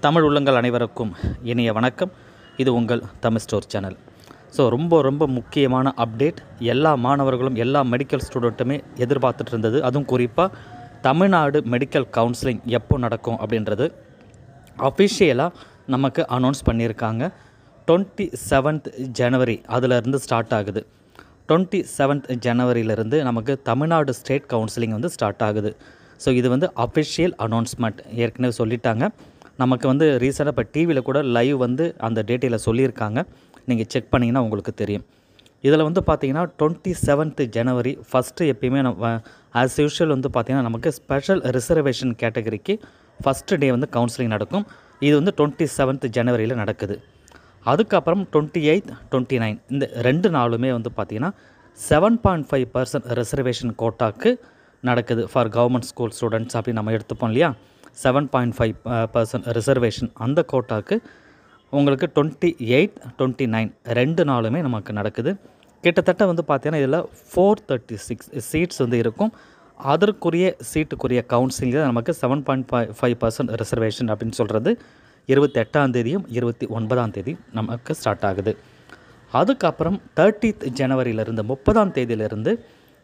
தமிழ் உள்ளங்கள் அனைவருக்கும் இனிய வணக்கம் இது உங்கள் தமிழ் ஸ்டோர் சேனல் ஸோ ரொம்ப ரொம்ப முக்கியமான அப்டேட் எல்லா மாணவர்களும் எல்லா மெடிக்கல் ஸ்டூடெண்ட்டுமே எதிர்பார்த்துட்டு இருந்தது அதுவும் குறிப்பாக தமிழ்நாடு மெடிக்கல் கவுன்சிலிங் எப்போ நடக்கும் அப்படின்றது அஃபிஷியலாக நமக்கு அனௌன்ஸ் பண்ணியிருக்காங்க டுவெண்ட்டி செவன்த் ஜனவரி அதிலிருந்து ஸ்டார்ட் ஆகுது டுவெண்ட்டி செவன்த் ஜனவரியிலிருந்து நமக்கு தமிழ்நாடு ஸ்டேட் கவுன்சிலிங் வந்து ஸ்டார்ட் ஆகுது ஸோ இது வந்து அஃபிஷியல் அனௌன்ஸ்மெண்ட் ஏற்கனவே சொல்லிட்டாங்க நமக்கு வந்து ரீசெண்டாக இப்போ டிவியில் கூட லைவ் வந்து அந்த டேட்டில் சொல்லியிருக்காங்க நீங்கள் செக் பண்ணிங்கன்னா உங்களுக்கு தெரியும் இதில் வந்து பார்த்தீங்கன்னா டுவெண்ட்டி செவன்த் ஜனவரி ஃபஸ்ட்டு எப்பயுமே நம்ம ஆஸ் யூஷுவல் வந்து பார்த்திங்கன்னா நமக்கு ஸ்பெஷல் ரிசர்வேஷன் கேட்டகரிக்கு ஃபஸ்ட்டு டே வந்து கவுன்சிலிங் நடக்கும் இது வந்து டுவெண்ட்டி செவன்த் ஜனவரியில் நடக்குது அதுக்கப்புறம் டுவெண்ட்டி எயித் டுவெண்ட்டி நைன் இந்த ரெண்டு நாளுமே வந்து பார்த்திங்கன்னா seven point five percent reservation கோட்டாக்கு நடக்குது ஃபார் கவர்மெண்ட் ஸ்கூல் ஸ்டூடெண்ட்ஸ் அப்படி நம்ம எடுத்துப்போம் இல்லையா seven point five percent reservation அந்த கோட்டாக்கு உங்களுக்கு டுவெண்ட்டி எயிட் டுவெண்ட்டி நைன் ரெண்டு நாளுமே நமக்கு நடக்குது கிட்டத்தட்ட வந்து பார்த்தீங்கன்னா இதில் ஃபோர் தேர்ட்டி சிக்ஸ் சீட்ஸ் வந்து இருக்கும் அதற்குரிய சீட்டுக்குரிய கவுன்சிலிங் தான் நமக்கு seven point five five percent reservation அப்படின்னு சொல்கிறது இருபத்தி எட்டாம் தேதியும் இருபத்தி ஒன்பதாம் தேதி நமக்கு ஸ்டார்ட் ஆகுது அதுக்கப்புறம் தேர்ட்டீத் ஜனவரியிலிருந்து முப்பதாம் தேதியிலிருந்து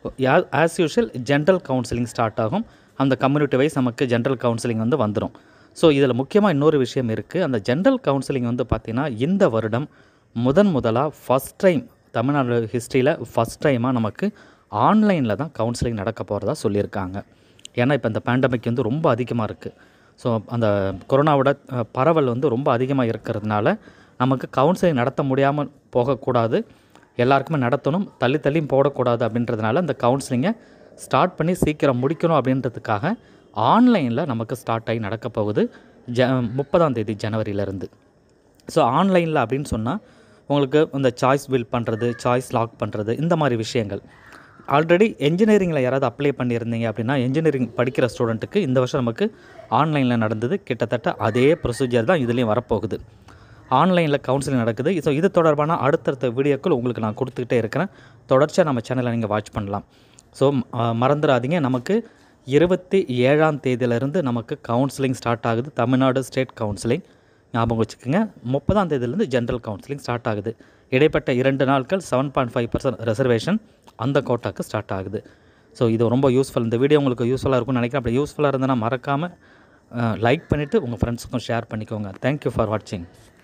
as usual general counselling start ஆகும் அந்த கம்யூனிட்டி வைஸ் நமக்கு ஜென்ரல் கவுன்சிலிங் வந்து வந்துடும் ஸோ இதில் முக்கியமாக இன்னொரு விஷயம் இருக்குது அந்த ஜென்ரல் கவுன்சிலிங் வந்து பார்த்திங்கன்னா இந்த வருடம் முதன் முதலாக ஃபஸ்ட் டைம் தமிழ்நாடு ஹிஸ்ட்ரியில் ஃபஸ்ட் டைமாக நமக்கு ஆன்லைனில் தான் கவுன்சிலிங் நடக்க போகிறதா சொல்லியிருக்காங்க ஏன்னா இப்போ இந்த பேண்டமிக் வந்து ரொம்ப அதிகமாக இருக்குது ஸோ அந்த கொரோனாவோட அஹ், பரவல் வந்து ரொம்ப அதிகமாக இருக்கிறதுனால நமக்கு கவுன்சிலிங் நடத்த முடியாமல் போகக்கூடாது எல்லாருக்குமே நடத்தணும் தள்ளி தள்ளியும் போடக்கூடாது அப்படின்றதுனால அந்த கவுன்சிலிங்கை ஸ்டார்ட் பண்ணி சீக்கிரம் முடிக்கணும் அப்படின்றதுக்காக ஆன்லைனில் நமக்கு ஸ்டார்ட் ஆகி நடக்க போகுது ஜ முப்பதாம் தேதி ஜனவரியிலேருந்து ஸோ ஆன்லைனில் அப்படின்னு சொன்னால் உங்களுக்கு இந்த சாய்ஸ் பில் பண்ணுறது சாய்ஸ் லாக் பண்ணுறது இந்த மாதிரி விஷயங்கள் ஆல்ரெடி என்ஜினியரிங்கில் யாராவது அப்ளை பண்ணியிருந்தீங்க அப்படின்னா என்ஜினியரிங் படிக்கிற ஸ்டூடெண்ட்டுக்கு இந்த வருஷம் நமக்கு ஆன்லைனில் நடந்தது கிட்டத்தட்ட அதே ப்ரொசீஜர் தான் இதுலேயும் வரப்போகுது ஆன்லைனில் கவுன்சிலிங் நடக்குது ஸோ இது தொடர்பான அடுத்தடுத்த வீடியோக்கள் உங்களுக்கு நான் கொடுத்துக்கிட்டே இருக்கிறேன் தொடர்ச்சியாக நம்ம சேனலை நீங்கள் வாட்ச் பண்ணலாம் ஸோ மறந்துடாதீங்க நமக்கு இருபத்தி ஏழாம் தேதியிலேருந்து நமக்கு கவுன்சிலிங் ஸ்டார்ட் ஆகுது தமிழ்நாடு ஸ்டேட் கவுன்சிலிங் ஞாபகம் வச்சுக்கோங்க முப்பதாம் தேதியிலேருந்து ஜென்ரல் கவுன்சிலிங் ஸ்டார்ட் ஆகுது இடைப்பட்ட இரண்டு நாட்கள் seven point five percent reservation அந்த கோட்டாக்கு ஸ்டார்ட் ஆகுது ஸோ இது ரொம்ப யூஸ்ஃபுல் இந்த வீடியோ உங்களுக்கு யூஸ்ஃபுல்லாக இருக்கும்னு நினைக்கிறேன் அப்படி யூஸ்ஃபுல்லாக இருந்ததுன்னா மறக்காமல் லைக் பண்ணிவிட்டு உங்கள் ஃப்ரெண்ட்ஸுக்கும் ஷேர் பண்ணிக்கோங்க தேங்க்யூ ஃபார் வாட்சிங்